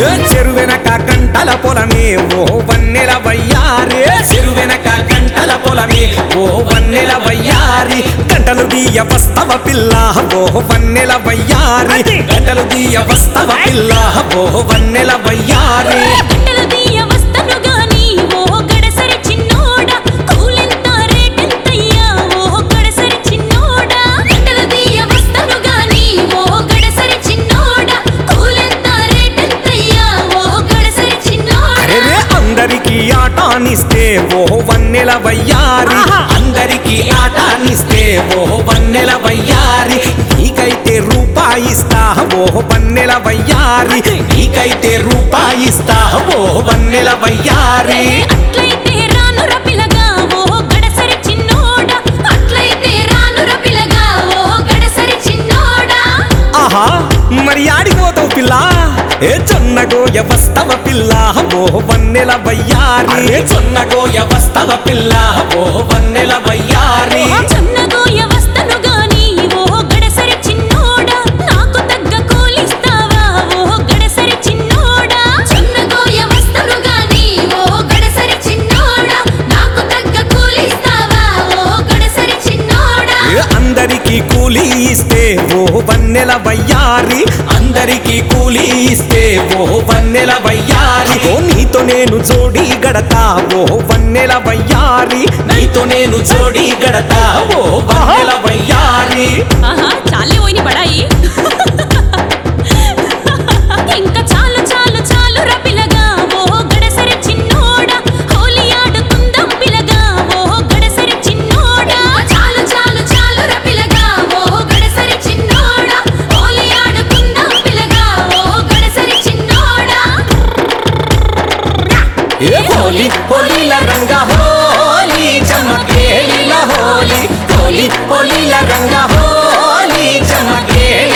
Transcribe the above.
ఏ చెరువెనక కంటల పొలమే ఓ వన్నెల వయ్యారి చెరువెనక కంటల పొలమే ఓ వన్నెల వయ్యారి గంటలు దీయ వస్తవ పిల్ల ఓ వన్నెల వయ్యారి గంటలు దీయ వస్తవ పిల్ల ఓ వన్నెల వయ్యారి గంటలు తీయ వస్తను గాని ఓ గడసరి చిన్నోడా కూలెంత రేటెంతయ్యా ఓ గడసరి చిన్నోడా గంటలు తీయ వస్తను గాని ఓ గడసరి చిన్నోడా కూలెంత రేటెంతయ్యా ఓ గడసరి చిన్నోడా అరే అందరికి ఆటానిస్తే ఓ వన్నెల వయ్యారి అందరికి ఆటానిస్తే ఓ వన్నెల వయ్యారి నీకైతే రూపాయిస్తా ఓ వన్నెల వయ్యారి నీకైతే రూపాయిస్తా ఓ వన్నెల వయ్యారి అట్లయితే రానుర పిలగా ఓ గడసరి చిన్నోడా అట్లయితే రానుర పిలగా ఓ గడసరి చిన్నోడా ఆహా మరి ఆడిపోతావు పిల్ల ఏ జొన్నగోయ వస్తవ పిల్ల ఓ వన్నెల వయ్యారి జొన్నగోయ వస్తవ పిల్ల ఓ వన్నెల వయ్యారి జొన్నగోయ వస్తను గాని ఓ గడసరి చిన్నోడా నాకు తగ్గ కూలిస్తావా ఓ గడసరి చిన్నోడా జొన్నగోయ వస్తను గాని ఓ గడసరి చిన్నోడా నాకు తగ్గ కూలిస్తావా ఓ గడసరి చిన్నోడా ఏ అందరికి కూలీ ఇస్తే ఓ వన్నెల వయ్యారి అందరికి కూలీ ఇస్తే ఓ వన్నెల వయ్యారి ఓ నీతో నేను జోడి గడతా ఓ వన్నెల వయ్యారి నీతో నేను జోడి గడతా ఓ వన్నెల వయ్యారి ఆహా చాలే పోయిన బడాయి ఇంకా చాలు చాలు చాలు రా పిలగా ఓ గడసరి చిన్నోడా హోలీ ఆడుకుందాం పిలగా ఓ గడసరి చిన్నోడా చాలు చాలు చాలు రా పిలగా ఓ గడసరి చిన్నోడా హోలీ ఆడుకుందాం పిలగా ఓ గడసరి చిన్నోడా ఏ హోలీ హోలీల రంగ హోలీ చమకేలిల హోలీ హోలీ హోలీల రంగ హోలీ చమకేలిల